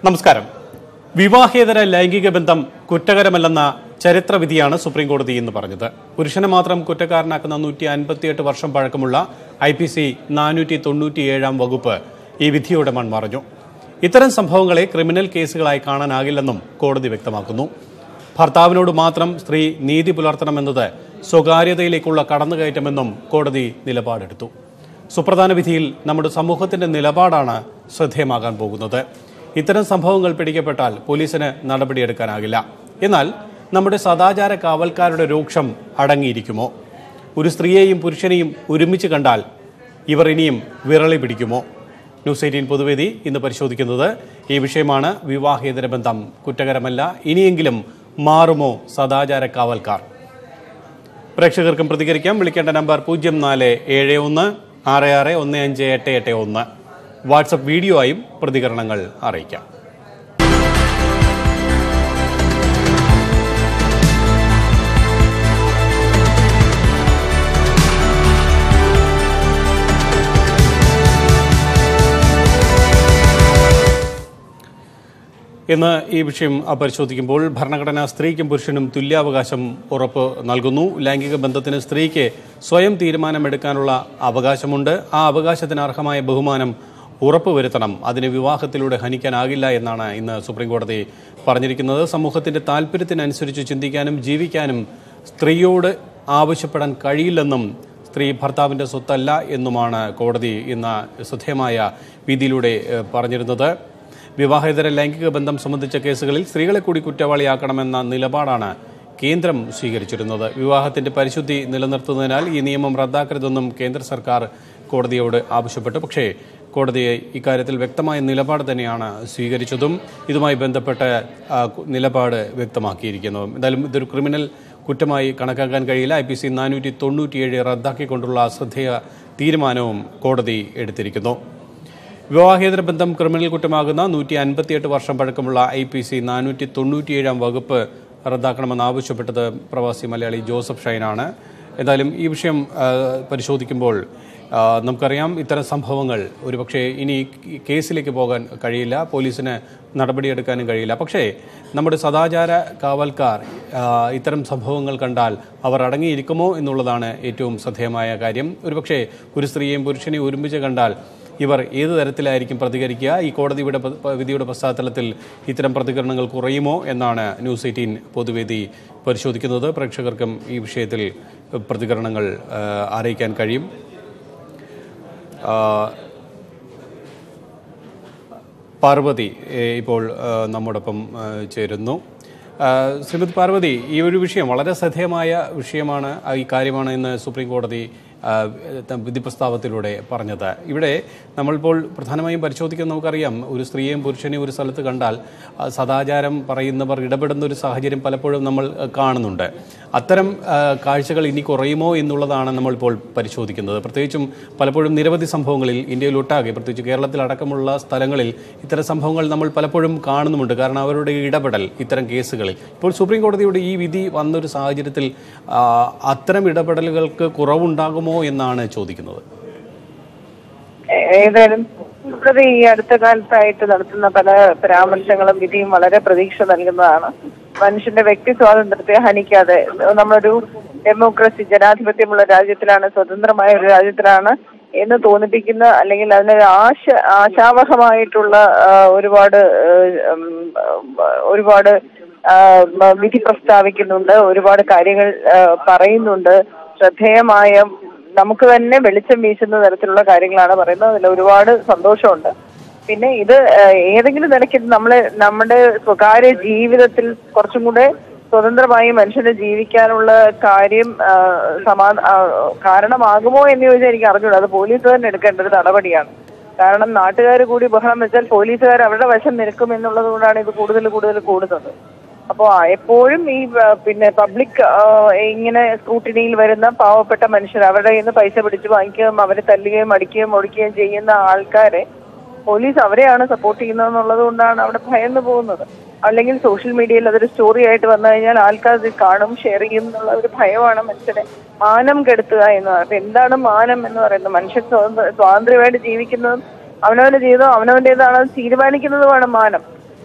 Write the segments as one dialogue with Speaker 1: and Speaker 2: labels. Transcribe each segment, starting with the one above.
Speaker 1: നമസ്കാരം വിവാഹേതര ലൈംഗിക ബന്ധം കുറ്റകരമല്ലെന്ന ചരിത്രവിധിയാണ് സുപ്രീം കോടതി ഇന്ന് പറഞ്ഞത് പുരുഷനെ മാത്രം കുറ്റക്കാരനാക്കുന്ന നൂറ്റി അൻപത്തിയെട്ട് വർഷം പഴക്കമുള്ള ഐ പി സി നാനൂറ്റി തൊണ്ണൂറ്റിയേഴാം വകുപ്പ് ഈ വിധിയോടെ മൺമറഞ്ഞു ഇത്തരം സംഭവങ്ങളെ ക്രിമിനൽ കേസുകളായി കാണാനാകില്ലെന്നും കോടതി വ്യക്തമാക്കുന്നു ഭർത്താവിനോട് മാത്രം സ്ത്രീ നീതി പുലർത്തണമെന്നത് സ്വകാര്യതയിലേക്കുള്ള കടന്നുകയറ്റമെന്നും കോടതി നിലപാടെടുത്തു സുപ്രധാന വിധിയിൽ നമ്മുടെ സമൂഹത്തിന്റെ നിലപാടാണ് ശ്രദ്ധേയമാകാൻ പോകുന്നത് ഇത്തരം സംഭവങ്ങൾ പിടിക്കപ്പെട്ടാൽ പോലീസിന് നടപടിയെടുക്കാനാകില്ല എന്നാൽ നമ്മുടെ സദാചാര കാവൽക്കാരുടെ രൂക്ഷം അടങ്ങിയിരിക്കുമോ ഒരു സ്ത്രീയെയും പുരുഷനെയും ഒരുമിച്ച് കണ്ടാൽ ഇവർ ഇനിയും വിരളി പിടിക്കുമോ ന്യൂസ് എയ്റ്റീൻ പൊതുവേദി ഇന്ന് പരിശോധിക്കുന്നത് ഈ വിഷയമാണ് വിവാഹേതര ബന്ധം കുറ്റകരമല്ല ഇനിയെങ്കിലും മാറുമോ സദാചാര കാവൽക്കാർ പ്രേക്ഷകർക്കും പ്രതികരിക്കാം വിളിക്കേണ്ട നമ്പർ പൂജ്യം നാല് ഏഴ് ഒന്ന് ആറ് ആറ് ഒന്ന് അഞ്ച് എട്ട് എട്ട് ഒന്ന് വാട്സപ്പ് വീഡിയോ ആയും പ്രതികരണങ്ങൾ അറിയിക്കാം ഇന്ന് ഈ വിഷയം പരിശോധിക്കുമ്പോൾ ഭരണഘടന സ്ത്രീക്കും പുരുഷനും തുല്യാവകാശം ഉറപ്പ് നൽകുന്നു ലൈംഗിക ബന്ധത്തിന് സ്ത്രീക്ക് സ്വയം തീരുമാനമെടുക്കാനുള്ള അവകാശമുണ്ട് ആ അവകാശത്തിന് അർഹമായ ബഹുമാനം ഉറപ്പുവരുത്തണം അതിന് വിവാഹത്തിലൂടെ ഹനിക്കാനാകില്ല എന്നാണ് ഇന്ന് സുപ്രീം കോടതി പറഞ്ഞിരിക്കുന്നത് സമൂഹത്തിന്റെ താല്പര്യത്തിനനുസരിച്ച് ചിന്തിക്കാനും ജീവിക്കാനും സ്ത്രീയോട് ആവശ്യപ്പെടാൻ കഴിയില്ലെന്നും സ്ത്രീ ഭർത്താവിന്റെ സ്വത്തല്ല എന്നുമാണ് കോടതി ഇന്ന് ശ്രദ്ധേയമായ വിധിയിലൂടെ ഏഹ്, പറഞ്ഞിരുന്നത് വിവാഹേതര ലൈംഗിക ബന്ധം സംബന്ധിച്ച കേസുകളിൽ സ്ത്രീകളെ കൂടി കുറ്റവാളിയാക്കണമെന്ന നിലപാടാണ് കേന്ദ്രം സ്വീകരിച്ചിരുന്നത് വിവാഹത്തിന്റെ പരിശുദ്ധി നിലനിർത്തുന്നതിനാൽ ഈ നിയമം റദ്ദാക്കരുതെന്നും കേന്ദ്ര സർക്കാർ കോടതിയോട് ആവശ്യപ്പെട്ടു പക്ഷേ കോടതി ഇക്കാര്യത്തിൽ വ്യക്തമായ നിലപാട് തന്നെയാണ് സ്വീകരിച്ചതും ഇതുമായി ബന്ധപ്പെട്ട ആ, നിലപാട് വ്യക്തമാക്കിയിരിക്കുന്നു എന്തായാലും ഇതൊരു ക്രിമിനൽ കുറ്റമായി കണക്കാക്കാൻ കഴിയില്ല ഐ പി സി നാനൂറ്റി തൊണ്ണൂറ്റിയേഴ് റദ്ദാക്കിക്കൊണ്ടുള്ള ശ്രദ്ധേയ തീരുമാനവും കോടതി എടുത്തിരിക്കുന്നു വിവാഹേതര ബന്ധം ക്രിമിനൽ കുറ്റമാകുന്ന നൂറ്റി അൻപത്തിയെട്ട് വർഷം പഴക്കമുള്ള ഐ പി സി നാനൂറ്റി തൊണ്ണൂറ്റിയേഴാം വകുപ്പ് റദ്ദാക്കണമെന്ന് ആവശ്യപ്പെട്ടത് പ്രവാസി മലയാളി ജോസഫ് ഷൈനാണ് എന്തായാലും ഈ വിഷയം ആ, പരിശോധിക്കുമ്പോൾ ആ, നമുക്കറിയാം ഇത്തരം സംഭവങ്ങൾ ഒരുപക്ഷെ ഇനി ഈ കേസിലേക്ക് പോകാൻ കഴിയില്ല പോലീസിന് നടപടിയെടുക്കാനും കഴിയില്ല പക്ഷേ നമ്മുടെ സദാചാര കാവൽക്കാർ ആ, ഇത്തരം സംഭവങ്ങൾ കണ്ടാൽ അവർ അടങ്ങിയിരിക്കുമോ എന്നുള്ളതാണ് ഏറ്റവും ശ്രദ്ധേയമായ കാര്യം ഒരുപക്ഷെ ഒരു സ്ത്രീയെയും പുരുഷനെയും ഒരുമിച്ച് കണ്ടാൽ ഇവർ ഏത് തരത്തിലായിരിക്കും പ്രതികരിക്കുക ഈ കോടതിയുടെ പ- പ- വിധിയുടെ പശ്ചാത്തലത്തിൽ ഇത്തരം പ്രതികരണങ്ങൾ കുറയുമോ എന്നാണ് ന്യൂസ് എയ്റ്റീൻ പൊതുവേദി പരിശോധിക്കുന്നത് പ്രേക്ഷകർക്കും ഈ വിഷയത്തിൽ പ്രതികരണങ്ങൾ ആ, അറിയിക്കാൻ കഴിയും ആ, പാർവതി ഏ, ഇപ്പോൾ ആ, നമ്മോടൊപ്പം ആ, ചേരുന്നു ആ, ശ്രീമതി പാർവതി ഈ ഒരു വിഷയം വളരെ ശ്രദ്ധേയമായ വിഷയമാണ് ആ, ഈ കാര്യമാണ് ഇന്ന് സുപ്രീം കോടതി ആ, ത- വിധി പ്രസ്താവത്തിലൂടെ പറഞ്ഞത് ഇവിടെ നമ്മളിപ്പോൾ പ്രധാനമായും പരിശോധിക്കുന്നത് നമുക്കറിയാം ഒരു സ്ത്രീയെയും പുരുഷനെയും ഒരു സ്ഥലത്ത് കണ്ടാൽ ആ, സദാചാരം പറയുന്നവർ ഇടപെടുന്ന ഒരു സാഹചര്യം പലപ്പോഴും നമ്മൾ ആ, കാണുന്നുണ്ട് അത്തരം ആ, കാഴ്ചകൾ ഇനി കുറയുമോ എന്നുള്ളതാണ് നമ്മളിപ്പോൾ പരിശോധിക്കുന്നത് പ്രത്യേകിച്ചും പലപ്പോഴും നിരവധി സംഭവങ്ങളിൽ ഇന്ത്യയിലൊട്ടാകെ പ്രത്യേകിച്ച് കേരളത്തിലടക്കമുള്ള സ്ഥലങ്ങളിൽ ഇത്തരം സംഭവങ്ങൾ നമ്മൾ പലപ്പോഴും കാണുന്നുമുണ്ട് കാരണം അവരുടെ ഇടപെടൽ ഇത്തരം കേസുകളിൽ ഇപ്പോൾ സുപ്രീം കോടതിയുടെ ഈ വിധി വന്നൊരു സാഹചര്യത്തിൽ ആ, അത്തരം ഇടപെടലുകൾക്ക് കുറവുണ്ടാകുമോ എന്നാണ് ചോദിക്കുന്നത്
Speaker 2: ഏതായാലും സുപ്രതി ഈ അടുത്ത കാലത്തായിട്ട് നടത്തുന്ന പല പരാമർശങ്ങളും വിധിയും വളരെ പ്രതീക്ഷ നൽകുന്നതാണ് മനുഷ്യന്റെ വ്യക്തി സ്വാതന്ത്ര്യത്തെ ഹനിക്കാതെ നമ്മളൊരു ഡെമോക്രസി ജനാധിപത്യമുള്ള രാജ്യത്തിലാണ് സ്വതന്ത്രമായ ഒരു രാജ്യത്തിലാണ് എന്ന് തോന്നിപ്പിക്കുന്ന അല്ലെങ്കിൽ അതിനൊരു ആശ ആശാവഹമായിട്ടുള്ള ആ, ഒരുപാട് ആ, ഉം, ആ, ഒരുപാട് ആ, മ- വിധി പ്രസ്താവിക്കുന്നുണ്ട് ഒരുപാട് കാര്യങ്ങൾ ആ, പറയുന്നുണ്ട് ശ്രദ്ധേയമായ നമുക്ക് തന്നെ വെളിച്ചം വീശുന്ന തരത്തിലുള്ള കാര്യങ്ങളാണ് പറയുന്നത് അതിൽ ഒരുപാട് സന്തോഷമുണ്ട് പിന്നെ ഇത് ഏഹ്, ഏതെങ്കിലും നിലയ്ക്ക് ഇത് നമ്മളെ നമ്മുടെ സ്വകാര്യ ജീവിതത്തിൽ കുറച്ചും കൂടെ സ്വതന്ത്രമായി മനുഷ്യന് ജീവിക്കാനുള്ള കാര്യം ആഹ്, സമാ ആഹ്, കാരണമാകുമോ എന്ന് ചോദിച്ചാൽ എനിക്ക് അറിഞ്ഞൂടാ അത് പോലീസ് തന്നെ എടുക്കേണ്ട ഒരു നടപടിയാണ് കാരണം നാട്ടുകാർ കൂടി ബഹളം വെച്ചാൽ പോലീസുകാർ അവരുടെ വശം നിൽക്കും എന്നുള്ളത് കൊണ്ടാണ് ഇത് കൂടുതൽ കൂടുതൽ കൂടുന്നത് അപ്പോ എപ്പോഴും ഈ ആ, പിന്നെ പബ്ലിക് ഇങ്ങനെ സ്ക്രൂട്ടിനിയിൽ വരുന്ന പാവപ്പെട്ട മനുഷ്യർ അവരുടെ കയ്യിൽ നിന്ന് പൈസ പിടിച്ച് വാങ്ങിക്കുകയും അവരെ തല്ലുകയും അടിക്കുകയും ഒടിക്കുകയും ചെയ്യുന്ന ആൾക്കാരെ പോലീസ് അവരെയാണ് സപ്പോർട്ട് ചെയ്യുന്നതെന്നുള്ളത് കൊണ്ടാണ് അവിടെ ഭയന്ന് പോകുന്നത് അല്ലെങ്കിൽ സോഷ്യൽ മീഡിയയിൽ അതൊരു സ്റ്റോറി ആയിട്ട് വന്നു കഴിഞ്ഞാൽ ആൾക്കാർ ഇത് കാണും ഷെയർ ചെയ്യും എന്നുള്ള ഒരു ഭയമാണ് മനുഷ്യരെ മാനം കെടുത്തുക എന്ന് പറയുന്നത് അപ്പൊ എന്താണ് മാനം എന്ന് പറയുന്നത് മനുഷ്യൻ സ്വതന്ത്ര സ്വാതന്ത്ര്യമായിട്ട് ജീവിക്കുന്നതും അവനവന്റെ ജീവിതം അവനവന്റേതാണ് തീരുമാനിക്കുന്നതുമാണ് മാനം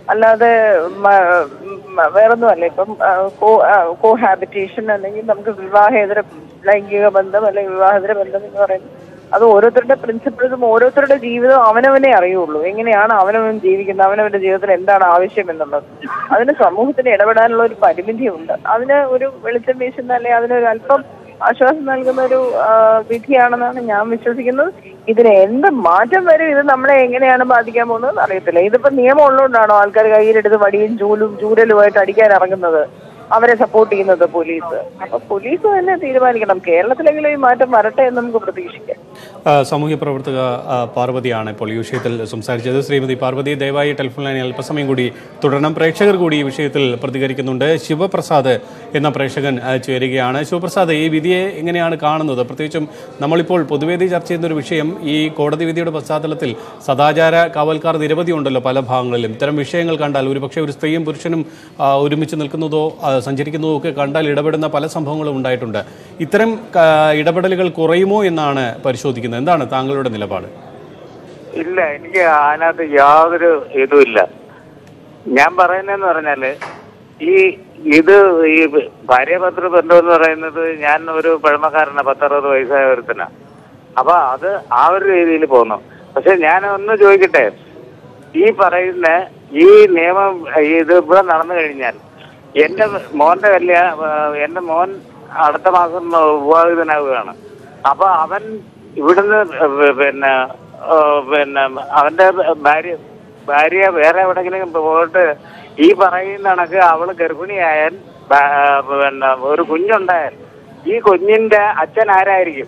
Speaker 2: അല്ലാതെ മ- മ- വേറൊന്നുമല്ല ഇപ്പം കോ ഹാബിറ്റേഷൻ അല്ലെങ്കിൽ നമുക്ക് വിവാഹേതര ലൈംഗിക ബന്ധം അല്ലെങ്കിൽ വിവാഹേതര ബന്ധം എന്ന് പറയുന്നത് അത് ഓരോരുത്തരുടെ പ്രിൻസിപ്പിൾസും ഓരോരുത്തരുടെ ജീവിതവും അവനവനെ അറിയുള്ളൂ എങ്ങനെയാണ് അവനവൻ ജീവിക്കുന്നത് അവനവന്റെ ജീവിതത്തിൽ എന്താണ് ആവശ്യം എന്നുള്ളത് അതിന് സമൂഹത്തിന് ഇടപെടാനുള്ള ഒരു പരിമിതിയുണ്ട് അതിന് ഒരു വെളിച്ചം വീശുന്ന അല്ലെങ്കിൽ അതിനൊരു അല്പം ആശ്വാസം നൽകുന്ന ഒരു ആ, വിധിയാണെന്നാണ് ഞാൻ വിശ്വസിക്കുന്നത് ഇതിന് എന്ത് മാറ്റം വരും ഇത് നമ്മളെ എങ്ങനെയാണ് ബാധിക്കാൻ പോകുന്നത് അറിയത്തില്ല ഇതിപ്പോ നിയമം ഉള്ളതുകൊണ്ടാണോ ആൾക്കാർ കയ്യിലെടുത്ത് വടിയും ചൂലും ചൂരലുമായിട്ട് അടിക്കാൻ ഇറങ്ങുന്നത് അവരെ സപ്പോർട്ട് ചെയ്യുന്നത് പോലീസ് അപ്പൊ പോലീസ് തന്നെ തീരുമാനിക്കണം കേരളത്തിലെങ്കിലും ഈ മാറ്റം വരട്ടെ എന്ന് നമുക്ക് പ്രതീക്ഷിക്കാം
Speaker 1: ആ, സാമൂഹ്യ പ്രവർത്തക ആ, പാർവതിയാണ് ഇപ്പോൾ ഈ വിഷയത്തിൽ സംസാരിച്ചത് ശ്രീമതി പാർവതി ദയവായി ടെലിഫോൺ ലൈനിൽ അല്പസമയം കൂടി തുടരണം പ്രേക്ഷകർ കൂടി ഈ വിഷയത്തിൽ പ്രതികരിക്കുന്നുണ്ട് ശിവപ്രസാദ് എന്ന പ്രേക്ഷകൻ ആ, ചേരുകയാണ് ശിവപ്രസാദ് ഈ വിധിയെ എങ്ങനെയാണ് കാണുന്നത് പ്രത്യേകിച്ചും നമ്മളിപ്പോൾ പൊതുവേദി ചർച്ച ചെയ്യുന്ന ഒരു വിഷയം ഈ കോടതി വിധിയുടെ പശ്ചാത്തലത്തിൽ സദാചാര കാവൽക്കാർ നിരവധി ഉണ്ടല്ലോ പല ഭാഗങ്ങളിലും ഇത്തരം വിഷയങ്ങൾ കണ്ടാൽ ഒരുപക്ഷെ ഒരു സ്ത്രീയും പുരുഷനും ആ, ഒരുമിച്ച് നിൽക്കുന്നതോ ആ, സഞ്ചരിക്കുന്നതോ ഒക്കെ കണ്ടാൽ ഇടപെടുന്ന പല സംഭവങ്ങളും ഉണ്ടായിട്ടുണ്ട് ഇത്തരം ആ, ഇടപെടലുകൾ കുറയുമോ എന്നാണ് പരിശോധിക്കുന്നത് എന്താണ് താങ്കളുടെ നിലപാട്
Speaker 3: ഇല്ല എനിക്ക് അതിനകത്ത് യാതൊരു ഇതുമില്ല ഞാൻ പറയുന്നതെന്ന് പറഞ്ഞാല് ഈ ഇത് ഈ ഭാര്യപത്ര ബന്ധം എന്ന് പറയുന്നത് ഞാൻ ഒരു പഴമക്കാരനാണ് പത്തറുപത് വയസ്സായ ഒരുത്തനാ അപ്പൊ അത് ആ ഒരു രീതിയിൽ പോകുന്നു പക്ഷെ ഞാൻ ഒന്ന് ചോദിക്കട്ടെ ഈ പറയുന്ന ഈ നിയമം ഇത് ഇവിടെ നടന്നു കഴിഞ്ഞാൽ എന്റെ മോന്റെ കല്യാ എന്റെ മോൻ അടുത്ത മാസം വിവാഹിതനാവുകയാണ് അപ്പൊ അവൻ ഇവിടുന്ന് പിന്നെ ആ, പിന്നെ അവന്റെ ഭാര്യ ഭാര്യ വേറെ എവിടെങ്കിലും പോയിട്ട് ഈ പറയുന്ന കണക്ക് അവള് ഗർഭിണിയായാൽ ബ- പിന്നെ ഒരു കുഞ്ഞുണ്ടായാൽ ഈ കുഞ്ഞിന്റെ അച്ഛൻ ആരായിരിക്കും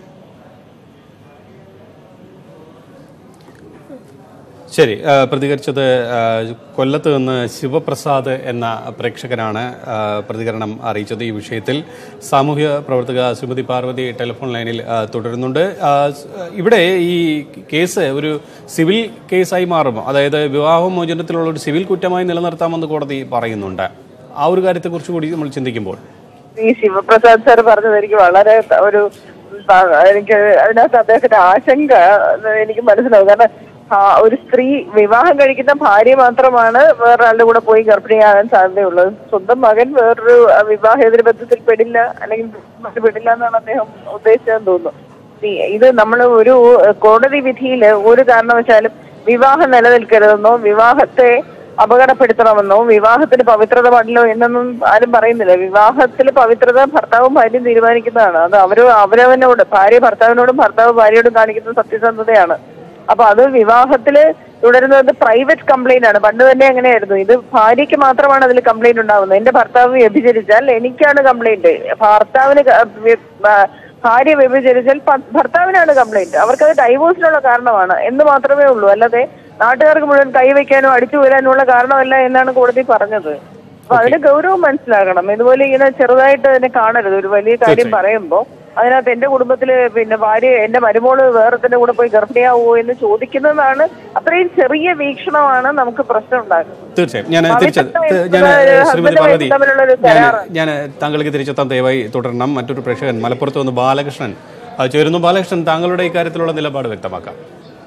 Speaker 1: ശരി ആ, പ്രതികരിച്ചത് ആ, കൊല്ലത്ത് നിന്ന് ശിവപ്രസാദ് എന്ന പ്രേക്ഷകനാണ് ആ, പ്രതികരണം അറിയിച്ചത് ഈ വിഷയത്തിൽ സാമൂഹ്യ പ്രവർത്തക ശ്രീമതി പാർവതി ടെലിഫോൺ ലൈനിൽ ആ, തുടരുന്നുണ്ട് ആ, സ്- ഇവിടെ ഈ കേസ് ഒരു സിവിൽ കേസായി മാറും അതായത് വിവാഹമോചനത്തിലുള്ള ഒരു സിവിൽ കുറ്റമായി നിലനിർത്താമെന്ന് കോടതി പറയുന്നുണ്ട് ആ ഒരു കാര്യത്തെക്കുറിച്ച് കൂടി നമ്മൾ ചിന്തിക്കുമ്പോൾ
Speaker 2: ഈ ശിവപ്രസാദ് സാർ പറഞ്ഞത് എനിക്ക് വളരെ ത- ഒരു ത- എനിക്ക് അതിനകത്ത് അദ്ദേഹത്തിന്റെ ആശങ്ക എനിക്ക് മനസ്സിലാവും കാരണം ആ, ഒരു സ്ത്രീ വിവാഹം കഴിക്കുന്ന ഭാര്യ മാത്രമാണ് വേറൊരാളുടെ കൂടെ പോയി ഗർഭിണിയാകാൻ സാധ്യതയുള്ളത് സ്വന്തം മകൻ വേറൊരു ആ, വിവാഹേതര ബന്ധത്തിൽ പെടില്ല അല്ലെങ്കിൽ ബന്ധത്തിൽ പെടില്ല എന്നാണ് അദ്ദേഹം ഉദ്ദേശിച്ചതെന്ന് തോന്നുന്നു ഈ- ഇത് നമ്മൾ ഒരു കോടതി വിധിയിൽ ഒരു കാരണവശാലും വിവാഹം നിലനിൽക്കരുതെന്നോ വിവാഹത്തെ അപകടപ്പെടുത്തണമെന്നോ വിവാഹത്തിന് പവിത്രത പാടില്ലോ എന്നൊന്നും ആരും പറയുന്നില്ല വിവാഹത്തിൽ പവിത്രത ഭർത്താവും ഭാര്യയും തീരുമാനിക്കുന്നതാണ് അത് അവര് അവരവനോട് ഭാര്യ ഭർത്താവിനോടും ഭർത്താവ് ഭാര്യയോടും കാണിക്കുന്ന സത്യസന്ധതയാണ് അപ്പൊ അത് വിവാഹത്തില് തുടരുന്നത് പ്രൈവറ്റ് കംപ്ലൈന്റ് ആണ് പണ്ട് തന്നെ അങ്ങനെയായിരുന്നു ഇത് ഭാര്യയ്ക്ക് മാത്രമാണ് അതിൽ കംപ്ലൈന്റ് ഉണ്ടാവുന്നത് എന്റെ ഭർത്താവ് വ്യഭിചരിച്ചാൽ എനിക്കാണ് കംപ്ലൈന്റ് ഭർത്താവിന് ക- വ്യ- ആ, ഭാര്യ വ്യഭിചരിച്ചാൽ പ- ഭർത്താവിനാണ് കംപ്ലൈന്റ് അവർക്കത് ഡൈവോഴ്സിനുള്ള കാരണമാണ് എന്ന് മാത്രമേ ഉള്ളൂ അല്ലാതെ നാട്ടുകാർക്ക് മുഴുവൻ കൈവയ്ക്കാനോ അടിച്ചു വീഴാനുള്ള കാരണമല്ല എന്നാണ് കോടതി പറഞ്ഞത് അപ്പൊ അതിന് ഗൗരവം മനസ്സിലാക്കണം ഇതുപോലെ ഇങ്ങനെ ചെറുതായിട്ട് അതിനെ കാണരുത് ഒരു വലിയ കാര്യം പറയുമ്പോ അതിനകത്ത് എന്റെ കുടുംബത്തില് പിന്നെ ഭാര്യ എന്റെ മരുമോള് വേറെത്തിന്റെ കൂടെ പോയി ഗർഭിണിയാവോ എന്ന് ചോദിക്കുന്നതാണ് അത്രയും ചെറിയ വീക്ഷണമാണ് നമുക്ക് പ്രശ്നം ഉണ്ടാക്കുന്നത്
Speaker 1: തീർച്ചയായും ഞാൻ തിരിച്ച്
Speaker 2: പവിത്രത
Speaker 1: ഞാൻ
Speaker 2: എന്നത്
Speaker 1: ശ്രീമതി
Speaker 2: husband
Speaker 1: പാർവതി
Speaker 2: wife തമ്മിലുള്ളൊരു
Speaker 1: ഞാൻ
Speaker 2: കരാറാണ്.
Speaker 1: ഞാൻ താങ്കൾക്ക് തിരിച്ചെത്താൻ ദയവായി തുടരണം മറ്റൊരു പ്രേക്ഷകൻ മലപ്പുറത്ത് നിന്ന് ബാലകൃഷ്ണൻ ആ, ചേരുന്നു ബാലകൃഷ്ണൻ താങ്കളുടെ ഇക്കാര്യത്തിലുള്ള നിലപാട് വ്യക്തമാക്കാം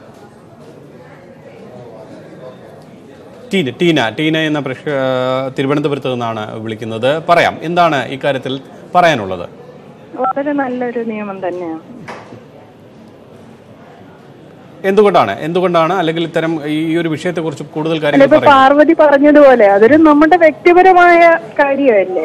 Speaker 1: ടീന ടീന ടീന എന്ന പ്രേക്ഷക തിരുവനന്തപുരത്ത് നിന്നാണ് വിളിക്കുന്നത് പറയാം എന്താണ് ഇക്കാര്യത്തിൽ പറയാനുള്ളത്
Speaker 4: വളരെ നല്ലൊരു നിയമം തന്നെയാണ്
Speaker 1: എന്തുകൊണ്ടാണ് എന്തുകൊണ്ടാണ് അല്ലെങ്കിൽ ഇത്തരം ഈ ഒരു വിഷയത്തെക്കുറിച്ച് കൂടുതൽ
Speaker 4: അല്ല
Speaker 1: കാര്യങ്ങൾ
Speaker 4: ഇപ്പൊ
Speaker 1: പറയാം
Speaker 4: പാർവതി പറഞ്ഞതുപോലെ അതൊരു നമ്മുടെ വ്യക്തിപരമായ കാര്യമല്ലേ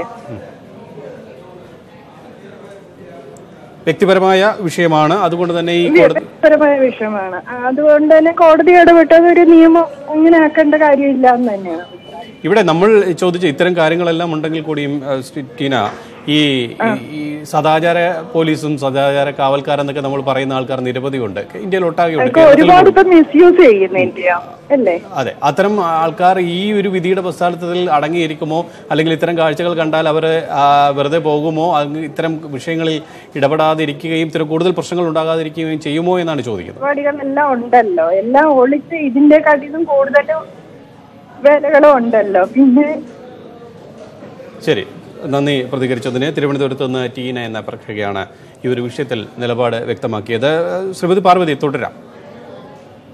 Speaker 1: വ്യക്തിപരമായ വിഷയമാണ് അതുകൊണ്ട് തന്നെ ഈ കോടതി
Speaker 4: വ്യക്തിപരമായ വിഷയമാണ് അതുകൊണ്ട് തന്നെ കോടതി ഇടപെട്ടത് ഒരു നിയമം അങ്ങനെ ആക്കേണ്ട കാര്യമില്ല എന്ന് തന്നെയാണ്
Speaker 1: ഇവിടെ നമ്മൾ ചോദിച്ച ഇത്തരം കാര്യങ്ങളെല്ലാം ഉണ്ടെങ്കിൽ കൂടിയും ആ, ശ്രീ ടീന ഈ ഈ- ഈ സദാചാര പോലീസും സദാചാര കാവൽക്കാരെന്നൊക്കെ നമ്മൾ പറയുന്ന ആൾക്കാർ നിരവധിയുണ്ട് ഇന്ത്യയിൽ ഒട്ടാകെ ഉണ്ട്
Speaker 4: അതൊക്കെ ഒരുപാട് ഇപ്പൊ മിസ്യൂസ് ചെയ്യുന്നു ഇന്ത്യ അല്ലേ
Speaker 1: അതെ അത്തരം ആൾക്കാർ ഈ ഒരു വിധിയുടെ പശ്ചാത്തലത്തിൽ അടങ്ങിയിരിക്കുമോ അല്ലെങ്കിൽ ഇത്തരം കാഴ്ചകൾ കണ്ടാൽ അവർ വെറുതെ പോകുമോ അങ്ങ് ഇത്തരം വിഷയങ്ങളിൽ ഇടപെടാതിരിക്കുകയും ഇത്തരം കൂടുതൽ പ്രശ്നങ്ങൾ ഉണ്ടാകാതിരിക്കുകയും ചെയ്യുമോ എന്നാണ് ചോദിക്കുന്നത്
Speaker 4: പരിപാടികളെല്ലാം ഉണ്ടല്ലോ എല്ലാം ഒളിച്ച് ഇതിന്റെ കാട്ടിലും കൂടുതലും വേലകളും ഉണ്ടല്ലോ പിന്നെ
Speaker 1: ശരി നന്ദി പ്രതികരിച്ചതിന് തിരുവനന്തപുരത്ത് നിന്ന് ടീന എന്ന പ്രേക്ഷകയാണ് ഈ ഒരു വിഷയത്തിൽ നിലപാട് വ്യക്തമാക്കിയത് ശ്രീമതി പാർവതി തുടരാം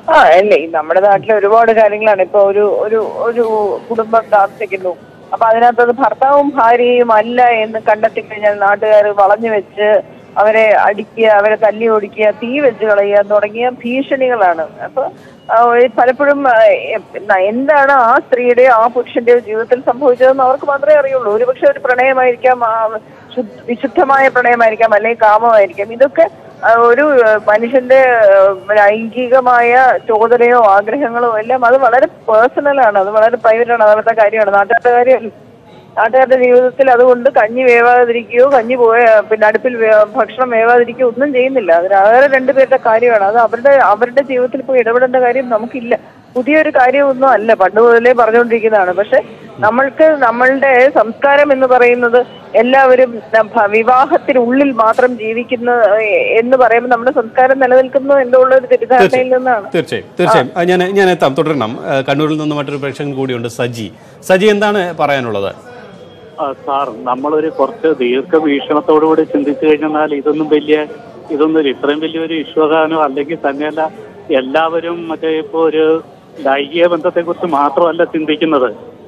Speaker 2: ആ അല്ലേ ഈ നമ്മുടെ നാട്ടിലെ ഒരുപാട് കാര്യങ്ങളാണ് ഇപ്പൊ ഒരു ഒരു ഒരു കുടുംബം താമസിക്കുന്നു അപ്പൊ അതിനകത്ത് അത് ഭർത്താവും ഭാര്യയും അല്ല എന്ന് കണ്ടെത്തി കഴിഞ്ഞാൽ നാട്ടുകാർ വളഞ്ഞു വെച്ച് അവരെ അടിക്കുക അവരെ തല്ലി ഓടിക്കുക തീ വെച്ച് കളയുക തുടങ്ങിയ ഭീഷണികളാണ് അപ്പൊ ആ, ഈ പലപ്പോഴും ആ, എ- എന്താണ് ആ സ്ത്രീയുടെയോ ആ പുരുഷന്റെയോ ജീവിതത്തിൽ സംഭവിച്ചതെന്ന് അവർക്ക് മാത്രമേ അറിയുള്ളൂ ഒരുപക്ഷെ ഒരു പ്രണയമായിരിക്കാം ആ, ശുദ്ധ- വിശുദ്ധമായ പ്രണയമായിരിക്കാം അല്ലെങ്കിൽ കാമമായിരിക്കാം ഇതൊക്കെ ആ, ഒരു ആ, മനുഷ്യന്റെ ആ, ലൈംഗികമായ ചോദനയോ ആഗ്രഹങ്ങളോ എല്ലാം അത് വളരെ പേഴ്സണൽ ആണ് അത് വളരെ പ്രൈവറ്റ് ആണ് അവിടുത്തെ കാര്യമാണ് നാട്ടുകാരുടെ കാര്യമല്ല നാട്ടുകാരുടെ ജീവിതത്തിൽ അതുകൊണ്ട് കഞ്ഞി വേവാതിരിക്കുകയോ കഞ്ഞി പോയ പിന്നെ അടുപ്പിൽ വേ- ഭക്ഷണം വേവാതിരിക്കുകയോ ഒന്നും ചെയ്യുന്നില്ല അത് വേറെ രണ്ടുപേരുടെ കാര്യമാണ് അത് അവരുടെ അവരുടെ ജീവിതത്തിൽ പോയി ഇടപെടേണ്ട കാര്യം നമുക്കില്ല പുതിയൊരു കാര്യമൊന്നും അല്ല പണ്ട് മുതലേ പറഞ്ഞുകൊണ്ടിരിക്കുന്നതാണ് പക്ഷെ നമ്മൾക്ക് നമ്മളുടെ സംസ്കാരം എന്ന് പറയുന്നത് എല്ലാവരും ന- ഭ- വിവാഹത്തിനുള്ളിൽ മാത്രം ജീവിക്കുന്ന ഏഹ്, എന്ന് പറയുമ്പോൾ നമ്മുടെ സംസ്കാരം നിലനിൽക്കുന്നു എന്നുള്ള ഒരു തെറ്റിദ്ധാരണയിൽ നിന്നാണ്
Speaker 1: തീർച്ചയായും തീർച്ചയായും ആ, ഞാൻ ഞാൻ എത്താം തുടരണം ആ, കണ്ണൂരിൽ നിന്ന് മറ്റൊരു പ്രേക്ഷകൻ കൂടിയുണ്ട് സജി സജി എന്താണ് പറയാനുള്ളത്
Speaker 5: ആ, സാർ നമ്മളൊരു കുറച്ച് ദീർഘവീക്ഷണത്തോടുകൂടി ചിന്തിച്ചു കഴിഞ്ഞാൽ ഇതൊന്നും വലിയ ഇതൊന്നും ഇത്രയും വലിയൊരു വിശ്വകാനോ അല്ലെങ്കിൽ തന്നെയല്ല എല്ലാവരും മറ്റേ ഇപ്പോ ഒരു ലൈംഗിക ബന്ധത്തെ കുറിച്ച് മാത്രമല്ല ചിന്തിക്കുന്നത്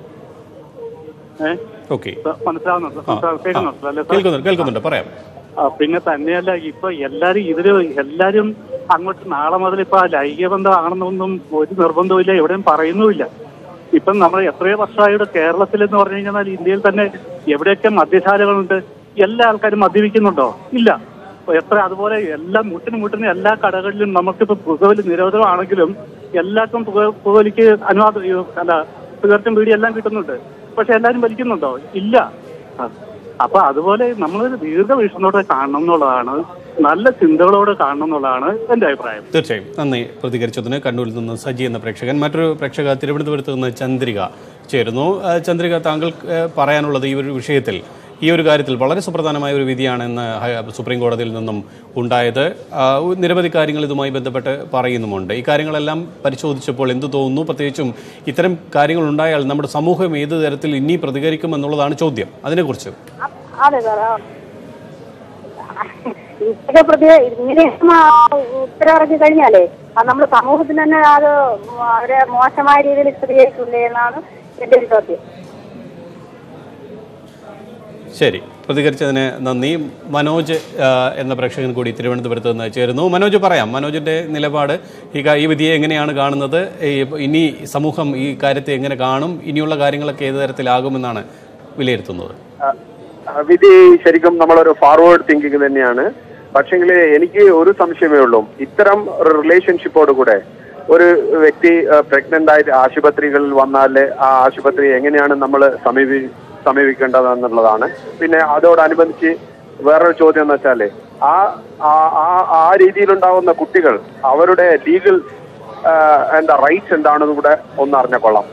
Speaker 5: ഏഹ്
Speaker 1: ഓക്കെ
Speaker 5: മനസ്സിലാവുന്നുണ്ട് കേൾക്കുന്നുണ്ടല്ലോ അല്ലേ സാർ?
Speaker 1: കേൾക്കുന്നുണ്ട് കേൾക്കുന്നുണ്ട് പറയാം
Speaker 5: ആ, പിന്നെ തന്നെയല്ല ഇപ്പൊ എല്ലാരും ഇതില് എല്ലാരും അങ്ങോട്ട് നാളെ മുതൽ ഇപ്പൊ ആ ലൈംഗിക ബന്ധമാണെന്നൊന്നും ഒരു നിർബന്ധവുമില്ല എവിടെയും പറയുന്നുമില്ല ഇപ്പം നമ്മൾ എത്രയോ വർഷമായിട്ട് കേരളത്തിൽ എന്ന് പറഞ്ഞു കഴിഞ്ഞാൽ ഇന്ത്യയിൽ തന്നെ എവിടെയൊക്കെ മദ്യശാലകളുണ്ട് എല്ലാ ആൾക്കാരും മദ്യപിക്കുന്നുണ്ടോ ഇല്ല അപ്പൊ എത്ര അതുപോലെ എല്ലാ മുട്ടിന് മുട്ടിന് എല്ലാ കടകളിലും നമുക്കിപ്പോ പുകവലി നിരോധനമാണെങ്കിലും എല്ലാവർക്കും പുക പുകവലിക്ക് അനുവാദം ഈ അല്ല സിഗരറ്റും ബീഡി എല്ലാം കിട്ടുന്നുണ്ട് പക്ഷെ എല്ലാവരും വലിക്കുന്നുണ്ടോ ഇല്ല ആ. അപ്പൊ അതുപോലെ നമ്മളൊരു ദീർഘവീക്ഷണത്തോടെ കാണണം എന്നുള്ളതാണ് നല്ല ചിന്തകളോടെ കാണണം എന്നുള്ളതാണ് എന്റെ അഭിപ്രായം
Speaker 1: തീർച്ചയായും നന്ദി പ്രതികരിച്ചതിന് കണ്ണൂരിൽ നിന്ന് സജി എന്ന പ്രേക്ഷകൻ മറ്റൊരു പ്രേക്ഷക തിരുവനന്തപുരത്ത് നിന്ന് ചന്ദ്രിക ചേരുന്നു ആ, ചന്ദ്രിക താങ്കൾ പറയാനുള്ളത് ഈ ഒരു വിഷയത്തിൽ ഈ ഒരു കാര്യത്തിൽ വളരെ സുപ്രധാനമായ ഒരു വിധിയാണെന്ന് ഹൈ- സുപ്രീം കോടതിയിൽ നിന്നും ഉണ്ടായത് ആ, നിരവധി കാര്യങ്ങൾ ഇതുമായി ബന്ധപ്പെട്ട് പറയുന്നുമുണ്ട് ഈ കാര്യങ്ങളെല്ലാം പരിശോധിച്ചപ്പോൾ എന്ത് തോന്നുന്നു പ്രത്യേകിച്ചും ഇത്തരം കാര്യങ്ങൾ ഉണ്ടായാൽ നമ്മുടെ സമൂഹം ഏത് തരത്തിൽ ഇനി പ്രതികരിക്കും എന്നുള്ളതാണ് ചോദ്യം അതിനെക്കുറിച്ച്
Speaker 6: അതെ സാർ ഇതൊക്കെ പ്രതി ഇങ്ങനെ ഉത്തരവിറക്കി കഴിഞ്ഞാലേ അത് നമ്മൾ സമൂഹത്തിന് തന്നെ അത് അവരെ മോശമായ രീതിയിൽ ചിത്രീകരിക്കില്ലേ എന്നാണ് എന്റെ ഒരു ചോദ്യം
Speaker 1: ശരി പ്രതികരിച്ചതിന് നന്ദി മനോജ് ആ, എന്ന പ്രേക്ഷകൻ കൂടി തിരുവനന്തപുരത്ത് നിന്ന് ചേരുന്നു മനോജ് പറയാം മനോജിന്റെ നിലപാട് ഈ കാ- ഈ വിധിയെ എങ്ങനെയാണ് കാണുന്നത് ഈ ഇനി സമൂഹം ഈ കാര്യത്തെ എങ്ങനെ കാണും ഇനിയുള്ള കാര്യങ്ങളൊക്കെ ഏത് തരത്തിലാകുമെന്നാണ് വിലയിരുത്തുന്നത്
Speaker 7: ആ, വിധി ശരിക്കും നമ്മളൊരു ഫോർവേഡ് തിങ്കിങ് തന്നെയാണ് പക്ഷെങ്കിൽ എനിക്ക് ഒരു സംശയമേ ഉള്ളൂ ഇത്തരം റിലേഷൻഷിപ്പോട് കൂടെ ഒരു വ്യക്തി പ്രഗ്നന്റ് ആയിട്ട് ആശുപത്രികളിൽ വന്നാൽ ആ ആശുപത്രി എങ്ങനെയാണ് നമ്മൾ സമീപി സമീപിക്കേണ്ടത് എന്നുള്ളതാണ് പിന്നെ അതോടനുബന്ധിച്ച് വേറൊരു ചോദ്യം എന്ന് വെച്ചാല് ആ ആ- ആ ആ രീതിയിലുണ്ടാവുന്ന കുട്ടികൾ അവരുടെ ലീഗൽ എന്താ റൈറ്റ്സ് എന്താണെന്ന് കൂടെ ഒന്ന് അറിഞ്ഞ കൊള്ളാം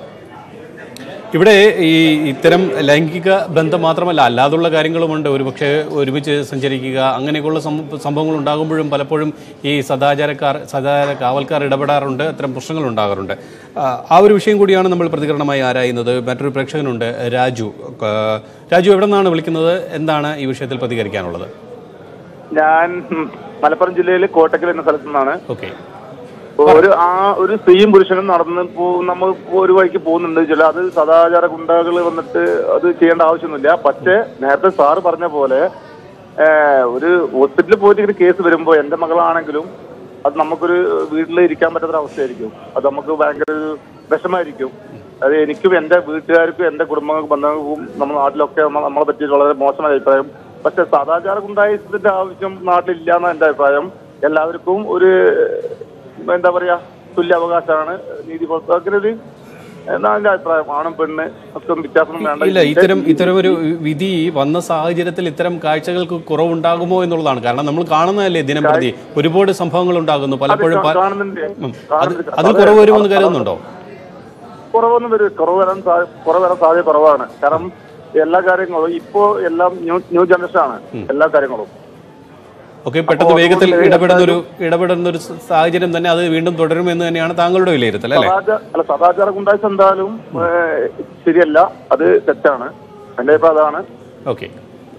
Speaker 1: ഇവിടെ ഈ ഇത്തരം ലൈംഗിക ബന്ധം മാത്രമല്ല അല്ലാതുള്ള കാര്യങ്ങളുമുണ്ട് ഒരുപക്ഷെ ഒരുമിച്ച് സഞ്ചരിക്കുക അങ്ങനെയൊക്കെയുള്ള സം- സംഭവങ്ങൾ ഉണ്ടാകുമ്പോഴും പലപ്പോഴും ഈ സദാചാരക്കാർ സദാചാര കാവൽക്കാർ ഇടപെടാറുണ്ട് അത്തരം പ്രശ്നങ്ങൾ ഉണ്ടാകാറുണ്ട് ആ, ആ ഒരു വിഷയം കൂടിയാണ് നമ്മൾ പ്രതികരണമായി ആരായുന്നത് മറ്റൊരു പ്രേക്ഷകനുണ്ട് രാജു ആ, രാജു എവിടെ നിന്നാണ് വിളിക്കുന്നത് എന്താണ് ഈ വിഷയത്തിൽ പ്രതികരിക്കാനുള്ളത്
Speaker 8: ഞാൻ ഉം, മലപ്പുറം ജില്ലയിലെ കോട്ടക്കൽ എന്ന സ്ഥലത്തു നിന്നാണ്
Speaker 1: ഓക്കെ
Speaker 8: ഒരു ആ ഒരു സ്ത്രീയും പുരുഷനും നടന്ന് പോ നമ്മൾ ഒരു വഴിക്ക് പോകുന്നുണ്ട് ചില അത് സദാചാര ഗുണ്ടകൾ വന്നിട്ട് അത് ചെയ്യേണ്ട ആവശ്യമൊന്നുമില്ല പക്ഷേ നേരത്തെ സാറ് പറഞ്ഞ പോലെ ഏഹ്, ഒരു ഹോസ്പിറ്റലിൽ പോയിട്ട് ഇങ്ങനെ കേസ് വരുമ്പോൾ എന്റെ മകളാണെങ്കിലും അത് നമുക്കൊരു വീട്ടിൽ ഇരിക്കാൻ പറ്റാത്ത അവസ്ഥയായിരിക്കും അത് നമുക്ക് ഭയങ്കര ഒരു വിഷമായിരിക്കും അത് എനിക്കും എന്റെ വീട്ടുകാർക്കും എന്റെ കുടുംബങ്ങൾക്കും ബന്ധങ്ങൾക്കും നമ്മുടെ നാട്ടിലൊക്കെ നമ്മ- നമ്മളെ പറ്റി വളരെ മോശമായ അഭിപ്രായം പക്ഷെ സദാചാര ഗുണ്ടായുസത്തിന്റെ ആവശ്യം നാട്ടിലില്ല എന്നാണ് എന്റെ അഭിപ്രായം എല്ലാവർക്കും ഒരു എന്താ പറയാ തുല്യ അവകാശമാണ് നീതി പുറത്താക്കുന്ന ഒരു എന്നാണ് എന്റെ അഭിപ്രായം ആണും പെണ്ണ് ഒക്കെ വ്യത്യാസം വേണ്ട
Speaker 1: ഇല്ല ഇത്തരം ഇത്തരം ഒരു വിധി വന്ന സാഹചര്യത്തിൽ ഇത്തരം കാഴ്ചകൾക്ക് കുറവുണ്ടാകുമോ എന്നുള്ളതാണ് കാരണം നമ്മൾ കാണുന്നതല്ലേ ദിനം പ്രതി ഒരുപാട് സംഭവങ്ങൾ ഉണ്ടാകുന്നു പലപ്പോഴും പല-
Speaker 8: കാണുന്നുണ്ട്
Speaker 1: ഉം. അത് അതിൽ കുറവ് വരുമെന്ന് കരുതുന്നുണ്ടോ
Speaker 8: കുറവൊന്നും വരും കുറവ് വരാൻ സാ- കുറവ് വരാൻ സാധ്യത കുറവാണ് കാരണം എല്ലാ കാര്യങ്ങളും ഇപ്പോ എല്ലാം ന്യൂ ന്യൂ ജനറേഷൻ ആണ് എല്ലാ കാര്യങ്ങളും
Speaker 1: ഓക്കെ പെട്ടെന്ന് വേഗത്തിൽ ഇടപെടുന്ന ഒരു ഇടപെടുന്ന ഒരു സാഹചര്യം തന്നെ അത് വീണ്ടും തുടരുമെന്ന് തന്നെയാണ് താങ്കളുടെ വിലയിരുത്തൽ അല്ലേ
Speaker 8: സദാചാര അല്ല സദാചാര ഗുണ്ടായ്സ് എന്തായാലും ഏഹ്, ശരിയല്ല അത് തെറ്റാണ് എന്റെ അഭിപ്രായം അതാണ്
Speaker 1: ഓക്കെ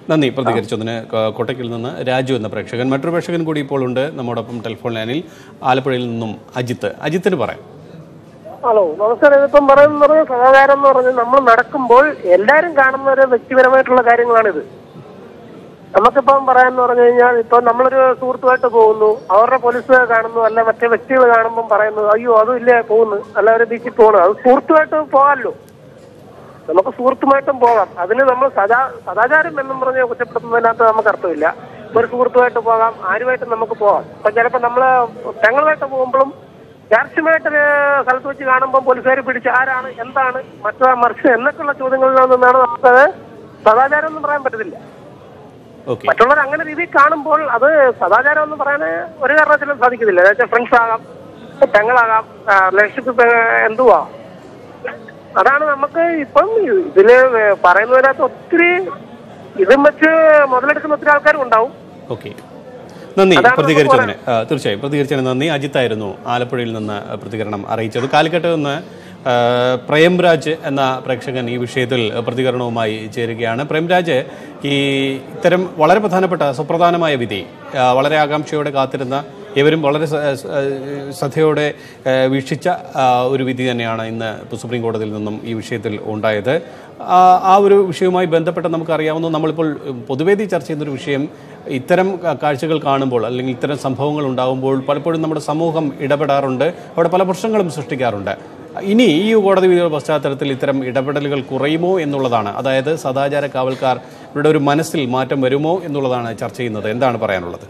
Speaker 1: നന്ദി പ്രതികരിച്ചതിന് ക- കോട്ടയ്ക്കിൽ നിന്ന് രാജു എന്ന പ്രേക്ഷകൻ മറ്റൊരു പ്രേക്ഷകൻ കൂടി ഇപ്പോൾ ഉണ്ട് നമ്മോടൊപ്പം ടെലിഫോൺ ലൈനിൽ ആലപ്പുഴയിൽ നിന്നും അജിത്ത് അജിത്തിന് പറയാം
Speaker 9: ഹലോ നമസ്കാരം ഇതിപ്പം പറയുന്നത് പറഞ്ഞാൽ സഹകാരം എന്ന് പറഞ്ഞാൽ നമ്മൾ നടക്കുമ്പോൾ എല്ലാരും കാണുന്ന ഒരു വ്യക്തിപരമായിട്ടുള്ള കാര്യങ്ങളാണിത് നമുക്കിപ്പം പറയാന്ന് പറഞ്ഞു കഴിഞ്ഞാൽ ഇപ്പൊ നമ്മളൊരു സുഹൃത്തുമായിട്ട് പോകുന്നു അവരുടെ പോലീസ് കാണുന്നു അല്ല മറ്റേ വ്യക്തികൾ കാണുമ്പോൾ പറയുന്നു അയ്യോ അതും ഇല്ലേ പോകുന്നു അല്ല ഒരു ബീച്ചിൽ പോകണം അത് സുഹൃത്തുമായിട്ട് പോകാമല്ലോ നമുക്ക് സുഹൃത്തുമായിട്ടും പോകാം അതിന് നമ്മൾ സദാ സദാചാരം എന്നും പറഞ്ഞ് കുറ്റപ്പെടുത്തുന്നതിനകത്ത് നമുക്ക് അർത്ഥമില്ല ഒരു സുഹൃത്തുമായിട്ട് പോകാം ആരുമായിട്ടും നമുക്ക് പോകാം ഇപ്പൊ ചിലപ്പോ നമ്മള് പെങ്ങളുമായിട്ട് പോകുമ്പോഴും രഹസ്യമായിട്ടൊരു സ്ഥലത്ത് വെച്ച് കാണുമ്പോൾ പോലീസുകാർ പിടിച്ച് ആരാണ് എന്താണ് മറ്റു മറിച്ച് എന്നൊക്കെയുള്ള ചോദ്യങ്ങളിൽ നിന്നാണ് നമുക്കത് സദാചാരം ഒന്നും പറയാൻ പറ്റത്തില്ല
Speaker 1: ഓക്കെ
Speaker 9: മറ്റുള്ളവർ അങ്ങനെ രീതിയിൽ കാണുമ്പോൾ അത് സദാചാരം എന്ന് പറയാൻ ഒരു കാരണത്തിലും സാധിക്കുന്നില്ല എന്നുവെച്ചാൽ ഫ്രണ്ട്സ് ആകാം പെങ്ങളാകാം റിലേഷൻഷിപ്പ് എന്തുവാ അതാണ് നമുക്ക് ഇപ്പം ഇതില് പറയുന്നതിനകത്ത് ഒത്തിരി ഇതും വെച്ച് മുതലെടുക്കുന്ന ഒത്തിരി ആൾക്കാരും ഉണ്ടാവും
Speaker 1: ഓക്കെ നന്ദി
Speaker 9: അതാണ്
Speaker 1: പ്രതികരിച്ചതിന് ആ, തീർച്ചയായും പ്രതികരിച്ചതിന് നന്ദി അജിത്തായിരുന്നു ആലപ്പുഴയിൽ നിന്ന് പ്രതികരണം അറിയിച്ചത് കാലിക്കട്ട് നിന്ന് ആ, പ്രേംരാജ് എന്ന പ്രേക്ഷകൻ ഈ വിഷയത്തിൽ പ്രതികരണവുമായി ചേരുകയാണ് പ്രേംരാജ് ഈ ഇത്തരം വളരെ പ്രധാനപ്പെട്ട സുപ്രധാനമായ വിധി ആ, വളരെ ആകാംക്ഷയോടെ കാത്തിരുന്ന ഇവരും വളരെ സ- സ- ശ്രദ്ധയോടെ ആ, വീക്ഷിച്ച ആ, ഒരു വിധി തന്നെയാണ് ഇന്ന് സുപ്രീം കോടതിയിൽ നിന്നും ഈ വിഷയത്തിൽ ഉണ്ടായത് ആ ആ ഒരു വിഷയവുമായി ബന്ധപ്പെട്ട് നമുക്കറിയാവുന്ന നമ്മളിപ്പോൾ പൊതുവേദി ചർച്ച ചെയ്യുന്നൊരു വിഷയം ഇത്തരം ക- കാഴ്ചകൾ കാണുമ്പോൾ അല്ലെങ്കിൽ ഇത്തരം സംഭവങ്ങൾ ഉണ്ടാകുമ്പോൾ പലപ്പോഴും നമ്മുടെ സമൂഹം ഇടപെടാറുണ്ട് അവിടെ പല പ്രശ്നങ്ങളും സൃഷ്ടിക്കാറുണ്ട് ഇനി ഈ കോടതി വിധിയുടെ പശ്ചാത്തലത്തിൽ ഇത്തരം ഇടപെടലുകൾ കുറയുമോ എന്നുള്ളതാണ് അതായത് സദാചാര കാവൽക്കാർ ഇവരുടെ ഒരു മനസ്സിൽ മാറ്റം വരുമോ എന്നുള്ളതാണ് ചർച്ച ചെയ്യുന്നത് എന്താണ് പറയാനുള്ളത്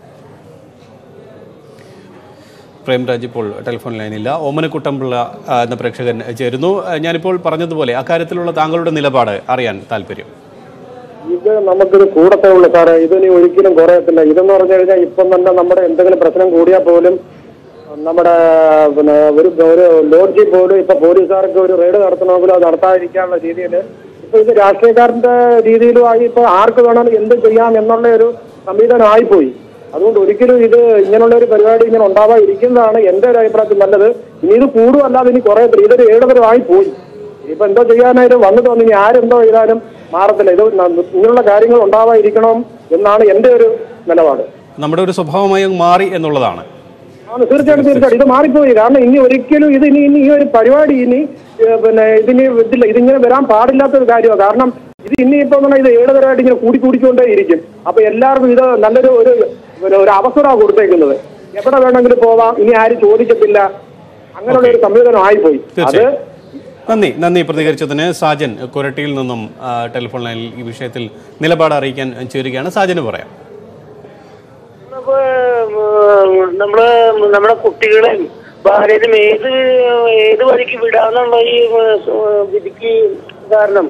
Speaker 1: പ്രേംരാജ് ഇപ്പോൾ ടെലിഫോൺ ലൈനില്ല ഓമനക്കുട്ടമ്പിള്ള ആ, എന്ന പ്രേക്ഷകൻ ചേരുന്നു ആ, ഞാനിപ്പോൾ പറഞ്ഞതുപോലെ അക്കാര്യത്തിലുള്ള താങ്കളുടെ നിലപാട് അറിയാൻ താല്പര്യം
Speaker 10: ഇത് നമുക്കിത് കൂടത്തേ ഉള്ളൂ സാറേ ഇതിനി ഒരിക്കലും കുറയത്തില്ല ഇതെന്ന് പറഞ്ഞു കഴിഞ്ഞാൽ ഇപ്പം തന്നെ നമ്മുടെ എന്തെങ്കിലും പ്രശ്നം കൂടിയാൽ പോലും നമ്മുടെ പിന്നെ ഒരു ഒരു ലോഡ്ജിൽ പോലും ഇപ്പൊ പോലീസുകാർക്ക് ഒരു റെയ്ഡ് നടത്തണമെങ്കിലും അത് നടത്താതിരിക്കാനുള്ള രീതിയിൽ ഇപ്പൊ ഇത് രാഷ്ട്രീയക്കാരന്റെ രീതിയിലും ആയി ഇപ്പൊ ആർക്ക് വേണമെങ്കിലും എന്ത് ചെയ്യാം എന്നുള്ള ഒരു സംവിധാനം ആയിപ്പോയി അതുകൊണ്ട് ഒരിക്കലും ഇത് ഇങ്ങനെയുള്ള ഒരു പരിപാടി ഇങ്ങനെ ഉണ്ടാവാതിരിക്കുന്നതാണ് എന്റെ ഒരു അഭിപ്രായത്തിൽ നല്ലത് ഇനി ഇത് കൂടുമല്ലാതെ ഇനി കുറയത്തില്ല ഇതൊരു ഏഴുതരമായി പോയി ഇപ്പൊ എന്തോ ചെയ്യാനായിട്ട് വന്നിട്ട് വന്ന് ഇനി ആരെന്തോ ചെയ്താലും മാറത്തില്ല ഇത് ന- ഇങ്ങനെയുള്ള കാര്യങ്ങൾ ഉണ്ടാവാതിരിക്കണം എന്നാണ് എന്റെ ഒരു നിലപാട്
Speaker 1: നമ്മുടെ ഒരു സ്വഭാവമായി അങ്ങ് മാറി എന്നുള്ളതാണ്
Speaker 10: ആണ് തീർച്ചയായിട്ടും തീർച്ചയായിട്ടും ഇത് മാറിപ്പോയി കാരണം ഇനി ഒരിക്കലും ഇത് ഇനി ഇനി ഈ ഒരു പരിപാടി ഇനി ഏ, പിന്നെ ഇതിന് ഇതില്ല ഇതിങ്ങനെ വരാൻ പാടില്ലാത്ത ഒരു കാര്യമാണ് കാരണം ഇത് ഇനി ഇപ്പൊ ഇത് ഏഴുതരമായിട്ട് ഇങ്ങനെ കൂടി കൂടിക്കൊണ്ടേ ഇരിക്കും അപ്പൊ എല്ലാവർക്കും ഇത് നല്ലൊരു ഒരു പിന്നെ ഒരു അവസരമാണ് കൊടുത്തേക്കുന്നത് എവിടെ വേണമെങ്കിലും പോവാം ഇനി ആരും ചോദിക്കത്തില്ല അങ്ങനെയുള്ള ഒരു സംവിധാനം ആയിപ്പോയി അത്
Speaker 1: തീർച്ചയായും നന്ദി നന്ദി പ്രതികരിച്ചതിന് സാജൻ കൊരട്ടിയിൽ നിന്നും ആ, ടെലിഫോൺ ലൈനിൽ ഈ വിഷയത്തിൽ നിലപാട് അറിയിക്കാൻ ചേരുകയാണ് സാജന് പറയാം
Speaker 9: നമുക്ക് നമ്മള് നമ്മുടെ കുട്ടികളെയും ഭാര്യനും ഏത് ഏത് വഴിക്ക് വിടാന്നുള്ള ഈ വിധിക്ക് കാരണം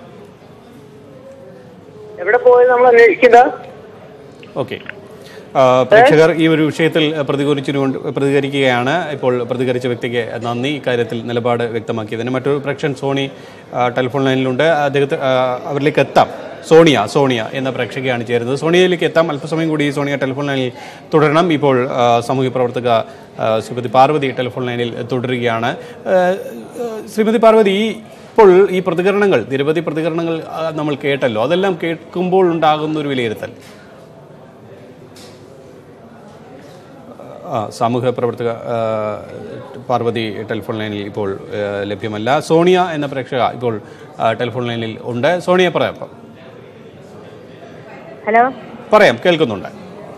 Speaker 9: എവിടെ പോയി നമ്മൾ അന്വേഷിക്കണ്ട
Speaker 1: ഓക്കെ ആ, പ്രേക്ഷകർ ഈ ഒരു വിഷയത്തിൽ പ്രതികരിച്ചുകൊണ്ട് പ്രതികരിക്കുകയാണ് ഇപ്പോൾ പ്രതികരിച്ച വ്യക്തിക്ക് നന്ദി ഇക്കാര്യത്തിൽ നിലപാട് വ്യക്തമാക്കിയതിന് മറ്റൊരു പ്രേക്ഷകൻ സോണി ആ, ടെലിഫോൺ ലൈനിലുണ്ട് അദ്ദേഹത്തെ ആ, അവരിലേക്ക് എത്താം സോണിയ സോണിയ എന്ന പ്രേക്ഷകയാണ് ചേരുന്നത് സോണിയയിലേക്ക് എത്താം അല്പസമയം കൂടി ഈ സോണിയ ടെലിഫോൺ ലൈനിൽ തുടരണം ഇപ്പോൾ ആ, സാമൂഹ്യ പ്രവർത്തക ആ, ശ്രീമതി പാർവതി ടെലിഫോൺ ലൈനിൽ തുടരുകയാണ് ആ, ആ, ശ്രീമതി പാർവതി ഈ ഇപ്പോൾ ഈ പ്രതികരണങ്ങൾ നിരവധി പ്രതികരണങ്ങൾ ആ, നമ്മൾ കേട്ടല്ലോ അതെല്ലാം കേൾക്കുമ്പോൾ ഉണ്ടാകുന്ന ഒരു വിലയിരുത്തൽ ആ, സാമൂഹ്യ പ്രവർത്തക ആ, പാർവതി ടെലിഫോൺ ലൈനിൽ ഇപ്പോൾ ആ, ലഭ്യമല്ല സോണിയ എന്ന പ്രേക്ഷക ഇപ്പോൾ ആ, ടെലിഫോൺ ലൈനിൽ ഉണ്ട് സോണിയ പറയാം ഇപ്പം.
Speaker 6: ഹലോ
Speaker 1: പറയാം കേൾക്കുന്നുണ്ട്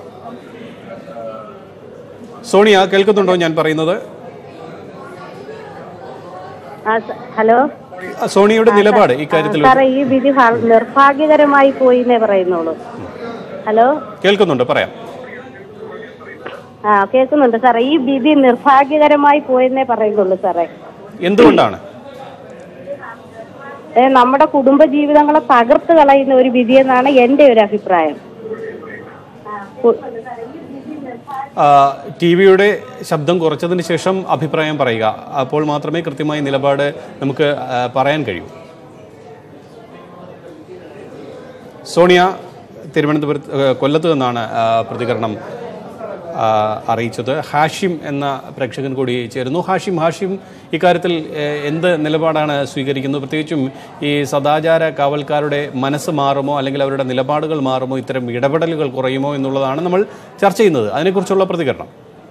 Speaker 1: സോണിയ കേൾക്കുന്നുണ്ടോ ഞാൻ പറയുന്നത്
Speaker 6: ആ, സ- ഹലോ
Speaker 1: ആ, സോണിയയുടെ നിലപാട് ഇക്കാര്യത്തിൽ
Speaker 6: സാറേ ഈ വിധി ഭ- നിർഭാഗ്യകരമായി പോയി എന്നേ പറയുന്നുള്ളൂ ഹലോ
Speaker 1: കേൾക്കുന്നുണ്ട് പറയാം
Speaker 6: ആ കേൾക്കുന്നുണ്ട് സാറേ ഈ വിധി നിർഭാഗ്യകരമായി പോയെന്നേ പറയുന്നുള്ളൂ സാറേ
Speaker 1: എന്തുകൊണ്ടാണ്
Speaker 6: ഏ, നമ്മുടെ കുടുംബ ജീവിതങ്ങളെ തകർത്ത് കളയുന്ന ഒരു വിധിയെന്നാണ് എന്റെ ഒരു അഭിപ്രായം കു-
Speaker 1: ടി വിയുടെ ശബ്ദം കുറച്ചതിന് ശേഷം അഭിപ്രായം പറയുക അപ്പോൾ മാത്രമേ കൃത്യമായ നിലപാട് നമുക്ക് ആ, പറയാൻ കഴിയൂ സോണിയ തിരുവനന്തപുരത്ത് ആ, കൊല്ലത്ത് നിന്നാണ് ആ, പ്രതികരണം ആ, അറിയിച്ചത് ഹാഷിം എന്ന പ്രേക്ഷകൻ കൂടി ചേരുന്നു ഹാഷിം ഹാഷിം ഇക്കാര്യത്തിൽ ഏഹ്, എന്ത് നിലപാടാണ് സ്വീകരിക്കുന്നത് പ്രത്യേകിച്ചും ഈ സദാചാര കാവൽക്കാരുടെ മനസ്സ് മാറുമോ അല്ലെങ്കിൽ അവരുടെ നിലപാടുകൾ മാറുമോ ഇത്തരം ഇടപെടലുകൾ കുറയുമോ എന്നുള്ളതാണ് നമ്മൾ ചർച്ച ചെയ്യുന്നത് അതിനെക്കുറിച്ചുള്ള പ്രതികരണം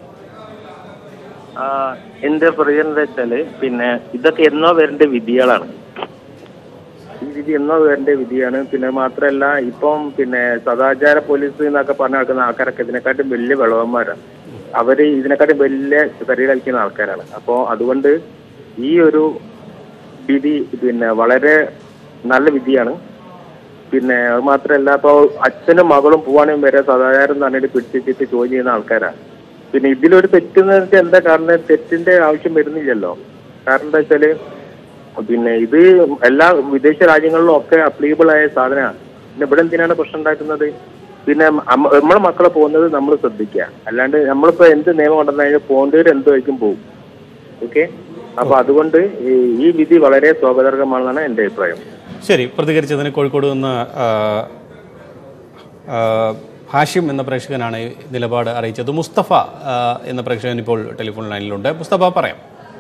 Speaker 11: ആ, എന്റെ പ്രതികരണം എന്താ വെച്ചാല് പിന്നെ ഇതൊക്കെ എന്നോ വരേണ്ട വിധികളാണ് ഈ വിധി എന്നോ വരേണ്ട വിധിയാണ് പിന്നെ മാത്രമല്ല ഇപ്പം പിന്നെ സദാചാര പോലീസ് എന്നൊക്കെ പറഞ്ഞു നടക്കുന്ന ആൾക്കാരൊക്കെ ഇതിനെക്കാട്ടും വലിയ വിളവന്മാരാണ് അവര് ഇതിനെക്കാട്ടും വലിയ കരി കളിക്കുന്ന ആൾക്കാരാണ് അപ്പോ അതുകൊണ്ട് ഈ ഒരു വിധി പിന്നെ വളരെ നല്ല വിധിയാണ് പിന്നെ അത് മാത്രമല്ല ഇപ്പൊ അച്ഛനും മകളും പോവാണെങ്കിൽ വരെ സദാചാരം എന്ന് പറഞ്ഞിട്ട് പിടിച്ചിട്ട് ചോദ്യം ചെയ്യുന്ന ആൾക്കാരാണ് പിന്നെ ഇതിലൊരു തെറ്റെന്ന് വെച്ചാൽ എന്താ കാരണം തെറ്റിന്റെ ആവശ്യം വരുന്നില്ലല്ലോ കാരണം എന്താ വെച്ചാല് പിന്നെ ഇത് എല്ലാ വിദേശ രാജ്യങ്ങളിലും ഒക്കെ അപ്ലീബിൾ ആയ സാധനമാണ് പിന്നെ ഇവിടെ എന്തിനാണ് പ്രശ്നം ഉണ്ടാക്കുന്നത് പിന്നെ അമ്മ- നമ്മളെ മക്കളെ പോകുന്നത് നമ്മൾ ശ്രദ്ധിക്കുക അല്ലാണ്ട് നമ്മളിപ്പോ എന്ത് നിയമം കൊണ്ടുവന്നാൽ പോകേണ്ടവർ എന്തുമായിരിക്കും പോകും ഓക്കെ അപ്പൊ അതുകൊണ്ട് ഈ- ഈ വിധി വളരെ സ്വാഗതാർഹമാണെന്നാണ് എന്റെ അഭിപ്രായം
Speaker 1: ശരി പ്രതികരിച്ചതിന് കോഴിക്കോട് നിന്ന് ആ, ആ, ഹാഷിം എന്ന പ്രേക്ഷകനാണ് ഈ നിലപാട് അറിയിച്ചത് മുസ്തഫ ആ, എന്ന പ്രേക്ഷകൻ ഇപ്പോൾ ടെലിഫോൺ ലൈനിലുണ്ട് മുസ്തഫ പറയാം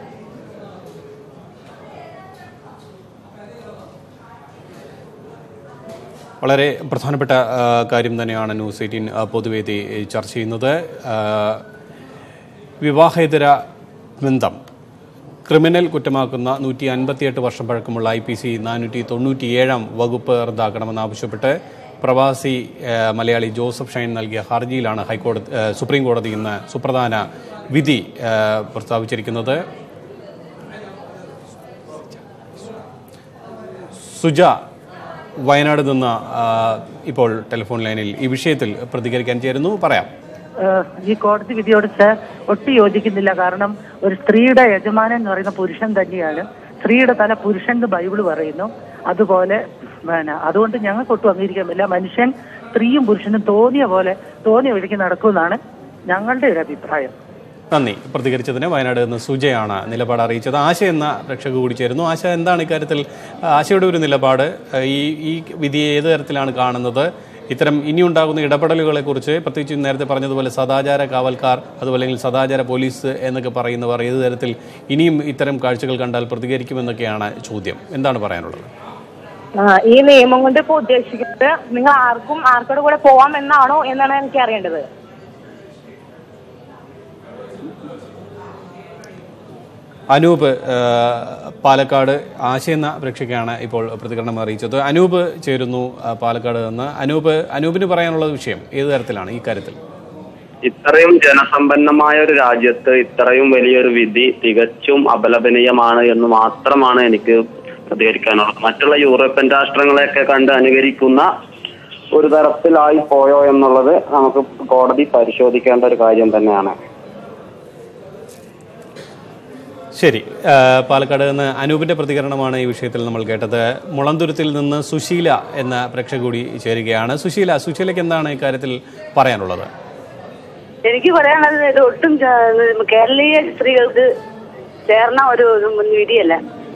Speaker 1: വളരെ പ്രധാനപ്പെട്ട ആ, കാര്യം തന്നെയാണ് ന്യൂസ് എയ്റ്റീൻ ആ, പൊതുവേദി ചർച്ച ചെയ്യുന്നത് ആ, വിവാഹേതര ബന്ധം ക്രിമിനൽ കുറ്റമാക്കുന്ന നൂറ്റി അൻപത്തിയെട്ട് വർഷം പഴക്കമുള്ള ഐ പി സി നാനൂറ്റി തൊണ്ണൂറ്റിയേഴാം വകുപ്പ് റദ്ദാക്കണമെന്നാവശ്യപ്പെട്ട് പ്രവാസി ആ, മലയാളി ജോസഫ് ഷൈൻ നൽകിയ ഹർജിയിലാണ് ഹൈക്കോടതി ആ, സുപ്രീം കോടതി ഇന്ന് സുപ്രധാന വിധി ആ, പ്രസ്താവിച്ചിരിക്കുന്നത് സുജ വയനാട് നിന്ന് ആ, ഇപ്പോൾ ടെലിഫോൺ ലൈനിൽ ഈ വിഷയത്തിൽ പ്രതികരിക്കാൻ ചേരുന്നു പറയാം
Speaker 12: ഏഹ് ഈ കോടതി വിധിയോട് സാർ ഒട്ടും യോജിക്കുന്നില്ല കാരണം ഒരു സ്ത്രീയുടെ യജമാനൻ എന്ന് പറയുന്ന പുരുഷൻ തന്നെയാണ് സ്ത്രീയുടെ തല പുരുഷൻ എന്ന് ബൈബിള് പറയുന്നു അതുപോലെ പിന്നെ അതുകൊണ്ട് ഞങ്ങൾക്ക് ഒട്ടും അംഗീകരിക്കാൻ പറ്റില്ല മനുഷ്യൻ സ്ത്രീയും പുരുഷനും തോന്നിയ പോലെ തോന്നിയ വഴിക്ക് നടക്കുമെന്നാണ് ഞങ്ങളുടെ ഒരു അഭിപ്രായം
Speaker 1: നന്ദി പ്രതികരിച്ചതിന് വയനാട് നിന്ന് സുജയാണ് നിലപാട് അറിയിച്ചത് ആശ എന്ന രക്ഷക കൂടി ചേരുന്നു ആശ എന്താണ് ഇക്കാര്യത്തിൽ ആശയുടെ ഒരു നിലപാട് ഈ ഈ വിധിയെ ഏത് തരത്തിലാണ് കാണുന്നത് ഇത്തരം ഇനിയുണ്ടാകുന്ന ഇടപെടലുകളെ കുറിച്ച് പ്രത്യേകിച്ച് നേരത്തെ പറഞ്ഞതുപോലെ സദാചാര കാവൽക്കാർ അതുപോലെ അല്ലെങ്കിൽ സദാചാര പോലീസ് എന്നൊക്കെ പറയുന്നവർ ഏത് തരത്തിൽ ഇനിയും ഇത്തരം കാഴ്ചകൾ കണ്ടാൽ പ്രതികരിക്കുമെന്നൊക്കെയാണ് ചോദ്യം എന്താണ് പറയാനുള്ളത്
Speaker 13: ആ, ഈ നിയമം കൊണ്ട് ഇപ്പൊ ഉദ്ദേശിക്കുന്നത് നിങ്ങൾ ആർക്കും ആർക്കോടെ കൂടെ പോവാം എന്നാണോ എന്നാണ് എനിക്ക് അറിയേണ്ടത്
Speaker 1: അനൂപ് ആ, പാലക്കാട് ആശ എന്ന പ്രേക്ഷകയാണ് ഇപ്പോൾ പ്രതികരണം അറിയിച്ചത് അനൂപ് ചേരുന്നു ആ, പാലക്കാട് നിന്ന് അനൂപ് അനൂപിന് പറയാനുള്ള വിഷയം ഏത് തരത്തിലാണ് ഈ കാര്യത്തിൽ
Speaker 14: ഇത്രയും ജനസമ്പന്നമായ ഒരു രാജ്യത്ത് ഇത്രയും വലിയൊരു വിധി തികച്ചും അപലപനീയമാണ് എന്ന് മാത്രമാണ് എനിക്ക് പ്രതികരിക്കാനുള്ളത് മറ്റുള്ള യൂറോപ്യൻ രാഷ്ട്രങ്ങളെയൊക്കെ കണ്ട് അനുകരിക്കുന്ന ഒരു തരത്തിലായി പോയോ എന്നുള്ളത് നമുക്ക് കോടതി പരിശോധിക്കേണ്ട ഒരു കാര്യം തന്നെയാണ്
Speaker 1: ശരി ആ, പാലക്കാട് നിന്ന് അനൂപിന്റെ പ്രതികരണമാണ് ഈ വിഷയത്തിൽ നമ്മൾ കേട്ടത് മുളന്തുരുത്തിൽ നിന്ന് സുശീല എന്ന പ്രേക്ഷക കൂടി ചേരുകയാണ് സുശീല സുശീലയ്ക്ക് എന്താണ് ഇക്കാര്യത്തിൽ പറയാനുള്ളത്
Speaker 15: എനിക്ക് പറയാനുള്ളത് ഇത് ഒട്ടും ച- കേരളീയ സ്ത്രീകൾക്ക് ചേർന്ന ഒരു വിധിയല്ല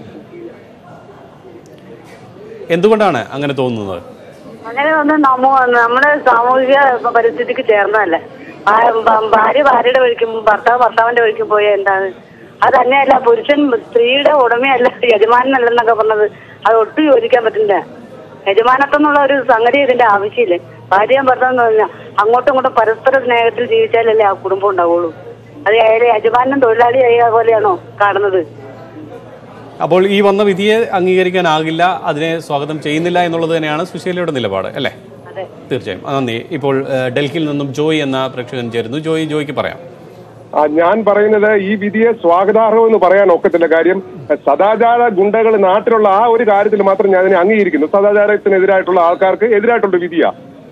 Speaker 1: എന്തുകൊണ്ടാണ് അങ്ങനെ തോന്നുന്നത്
Speaker 15: അങ്ങനെ ഒന്നും നമ്മ നമ്മുടെ സാമൂഹിക പരിസ്ഥിതിക്ക് ചേർന്നതല്ല ഭാ- ഭ- ഭാര്യ ഭാര്യയുടെ വഴിക്കും ഭർത്താവ് ഭർത്താവിന്റെ വഴിക്കും പോയ എന്താണ് അത് തന്നെയല്ല പുരുഷൻ സ്ത്രീയുടെ ഉടമയല്ല യജമാനനല്ലെന്നൊക്കെ പറഞ്ഞത് അത് ഒട്ടും യോജിക്കാൻ പറ്റില്ല യജമാനത്വം എന്നുള്ള ഒരു സംഗതി ഇതിന്റെ ആവശ്യമില്ലേ ഭാര്യയും ഭർത്താവ് എന്ന് പറഞ്ഞാൽ അങ്ങോട്ടും ഇങ്ങോട്ടും പരസ്പര സ്നേഹത്തിൽ ജീവിച്ചാലല്ലേ ആ കുടുംബം ഉണ്ടാവുള്ളൂ അത് അയാളെ യജമാനും തൊഴിലാളിയായ പോലെയാണോ കാണുന്നത്
Speaker 1: അപ്പോൾ ഈ വന്ന വിധിയെ അംഗീകരിക്കാനാകില്ല അതിനെ സ്വാഗതം ചെയ്യുന്നില്ല എന്നുള്ളത് തന്നെയാണ് സുശീലയുടെ നിലപാട് അല്ലേ
Speaker 15: അതെ
Speaker 1: തീർച്ചയായും ആ, നന്ദി ഇപ്പോൾ ആ, ഡൽഹിയിൽ നിന്നും ജോയ് എന്ന പ്രേക്ഷകൻ ചേരുന്നു ജോയ് ജോയ്ക്ക് പറയാം
Speaker 16: ആ, ഞാൻ പറയുന്നത് ഈ വിധിയെ സ്വാഗതാർഹം എന്ന് പറയാൻ ഒക്കത്തില്ല കാര്യം സദാചാര ഗുണ്ടകൾ നാട്ടിലുള്ള ആ ഒരു കാര്യത്തിൽ മാത്രം ഞാൻ അതിനെ അംഗീകരിക്കുന്നു സദാചാരത്തിനെതിരായിട്ടുള്ള ആൾക്കാർക്ക് എതിരായിട്ടുള്ള വിധിയാ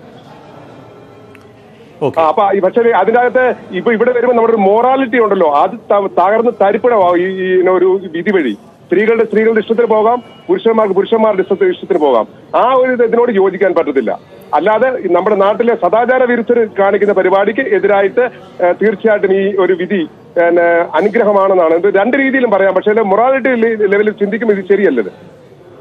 Speaker 16: ആ, അപ്പൊ ഈ പക്ഷേ അതിനകത്ത് ഇപ്പൊ ഇവിടെ വരുമ്പോൾ നമ്മുടെ ഒരു മോറാലിറ്റി ഉണ്ടല്ലോ അത് ത- തകർന്ന് തരിപ്പിടമാവും ഈ ഈ ഒരു വിധി വഴി സ്ത്രീകളുടെ സ്ത്രീകളുടെ ഇഷ്ടത്തിന് പോകാം പുരുഷന്മാർക്ക് പുരുഷന്മാരുടെ ഇഷ്ടത്തിന് ഇഷ്ടത്തിന് പോകാം ആ ഒരു ഇത് ഇതിനോട് യോജിക്കാൻ പറ്റത്തില്ല അല്ലാതെ ഈ നമ്മുടെ നാട്ടിലെ സദാചാര വിരുദ്ധർ കാണിക്കുന്ന പരിപാടിക്ക് എതിരായിട്ട് ഏഹ്, തീർച്ചയായിട്ടും ഈ ഒരു വിധി പിന്നെ അനുഗ്രഹമാണെന്നാണ് ഇത് രണ്ട് രീതിയിലും പറയാം പക്ഷേ മൊറാലിറ്റി ലെവലിൽ ചിന്തിക്കുമ്പോൾ ഇത് ശരിയല്ലത്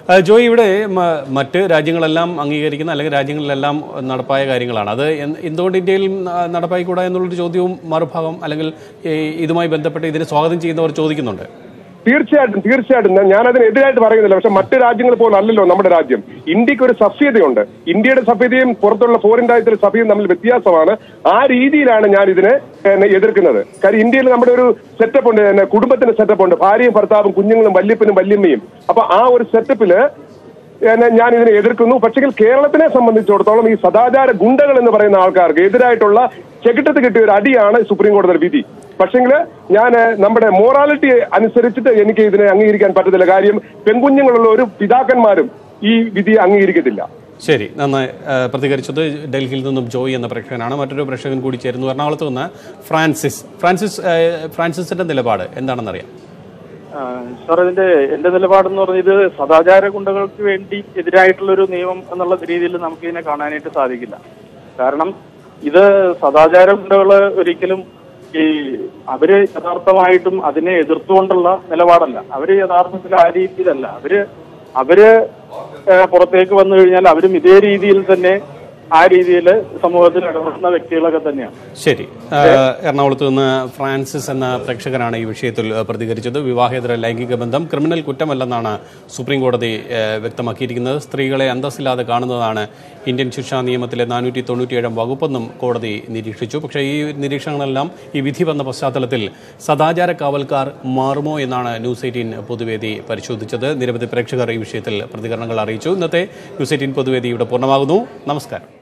Speaker 1: ആ, ജോയ് ഇവിടെ മ- മറ്റ് രാജ്യങ്ങളെല്ലാം അംഗീകരിക്കുന്ന അല്ലെങ്കിൽ രാജ്യങ്ങളിലെല്ലാം നടപ്പായ കാര്യങ്ങളാണ് അത് എന്ത്- എന്തുകൊണ്ട് ഇന്ത്യയിൽ ന- നടപ്പായിക്കൂടാ എന്നുള്ളൊരു ചോദ്യവും മറുഭാഗം അല്ലെങ്കിൽ ഈ ഇതുമായി ബന്ധപ്പെട്ട് ഇതിനെ സ്വാഗതം ചെയ്യുന്നവർ ചോദിക്കുന്നുണ്ട്
Speaker 16: തീർച്ചയായിട്ടും തീർച്ചയായിട്ടും ഞാൻ- ഞാനതിന് എതിരായിട്ട് പറയുന്നില്ല പക്ഷെ മറ്റ് രാജ്യങ്ങൾ പോലെ അല്ലല്ലോ നമ്മുടെ രാജ്യം ഇന്ത്യക്ക് ഒരു സഭ്യതയുണ്ട് ഇന്ത്യയുടെ സഭ്യതയും പുറത്തുള്ള ഫോറിൻ രാജ്യത്തിലെ സഭ്യതയും തമ്മിൽ വ്യത്യാസമാണ് ആ രീതിയിലാണ് ഞാൻ ഇതിനെ എന്നെ എതിർക്കുന്നത് കാര്യം ഇന്ത്യയിൽ നമ്മുടെ ഒരു സെറ്റപ്പ് ഉണ്ട് എന്നെ കുടുംബത്തിന്റെ സെറ്റപ്പ് ഉണ്ട് ഭാര്യയും ഭർത്താവും കുഞ്ഞുങ്ങളും വല്യപ്പനും വല്യമ്മയും അപ്പൊ ആ ഒരു സെറ്റപ്പില് എന്നെ ഞാൻ ഇതിനെ എതിർക്കുന്നു പക്ഷേ കേരളത്തിനെ സംബന്ധിച്ചിടത്തോളം ഈ സദാചാര ഗുണ്ടകൾ എന്ന് പറയുന്ന ആൾക്കാർക്ക് എതിരായിട്ടുള്ള ചെകിട്ടത്ത് കിട്ടിയ ഒരു അടിയാണ് സുപ്രീം കോടതിയുടെ വിധി പക്ഷെങ്കിൽ ഞാൻ നമ്മുടെ മോറാലിറ്റി അനുസരിച്ചിട്ട് എനിക്ക് ഇതിനെ അംഗീകരിക്കാൻ പറ്റത്തില്ല കാര്യം പെൺകുഞ്ഞുങ്ങളുള്ള ഒരു പിതാക്കന്മാരും ഈ വിധി അംഗീകരിക്കത്തില്ല
Speaker 1: ശരി നന്നായി ആ, പ്രതികരിച്ചത് ഡൽഹിയിൽ നിന്നും ജോയ് എന്ന പ്രേക്ഷകനാണ് മറ്റൊരു പ്രേക്ഷകൻ കൂടി ചേരുന്നു എറണാകുളത്ത് നിന്ന് ഫ്രാൻസിസ് ഫ്രാൻസിസ് ആ, ഫ്രാൻസിസിന്റെ നിലപാട് എന്താണെന്നറിയാം
Speaker 17: ആ, സാർ ഇതിന്റെ എന്റെ നിലപാടെന്ന് പറഞ്ഞത് ഇത് സദാചാര ഗുണ്ടകൾക്ക് വേണ്ടി എതിരായിട്ടുള്ള ഒരു നിയമം എന്നുള്ള രീതിയിൽ നമുക്ക് ഇതിനെ കാണാനായിട്ട് സാധിക്കില്ല കാരണം ഇത് സദാചാര ഗുണ്ടകള് ഒരിക്കലും ഈ അവര് യഥാർത്ഥമായിട്ടും അതിനെ എതിർത്തുകൊണ്ടുള്ള നിലപാടല്ല അവര് യഥാർത്ഥത്തിൽ ആ രീതിയിലല്ല അവര് അവര് ആ, പുറത്തേക്ക് വന്നു കഴിഞ്ഞാൽ അവരും ഇതേ രീതിയിൽ തന്നെ ആ രീതിയിൽ സമൂഹത്തിൽ ഇടപെടുന്ന വ്യക്തികളൊക്കെ തന്നെയാണ്
Speaker 1: ശരി ആ, എറണാകുളത്ത് നിന്ന് ഫ്രാൻസിസ് എന്ന പ്രേക്ഷകനാണ് ഈ വിഷയത്തിൽ ആ, പ്രതികരിച്ചത് വിവാഹേതര ലൈംഗിക ബന്ധം ക്രിമിനൽ കുറ്റമല്ലെന്നാണ് സുപ്രീം കോടതി ആ, വ്യക്തമാക്കിയിരിക്കുന്നത് സ്ത്രീകളെ അന്തസ്സില്ലാതെ കാണുന്നതാണ് ഇന്ത്യൻ ശിക്ഷാ നിയമത്തിലെ നാനൂറ്റി തൊണ്ണൂറ്റിയേഴാം വകുപ്പെന്നും കോടതി നിരീക്ഷിച്ചു പക്ഷേ ഈ നിരീക്ഷണങ്ങളെല്ലാം ഈ വിധി വന്ന പശ്ചാത്തലത്തിൽ സദാചാര കാവൽക്കാർ മാറുമോ എന്നാണ് ന്യൂസ് എയ്റ്റീൻ പൊതുവേദി പരിശോധിച്ചത് നിരവധി പ്രേക്ഷകർ ഈ വിഷയത്തിൽ പ്രതികരണങ്ങൾ അറിയിച്ചു ഇന്നത്തെ ന്യൂസ് എയ്റ്റീൻ പൊതുവേദി ഇവിടെ പൂർണ്ണമാകുന്നു നമസ്കാരം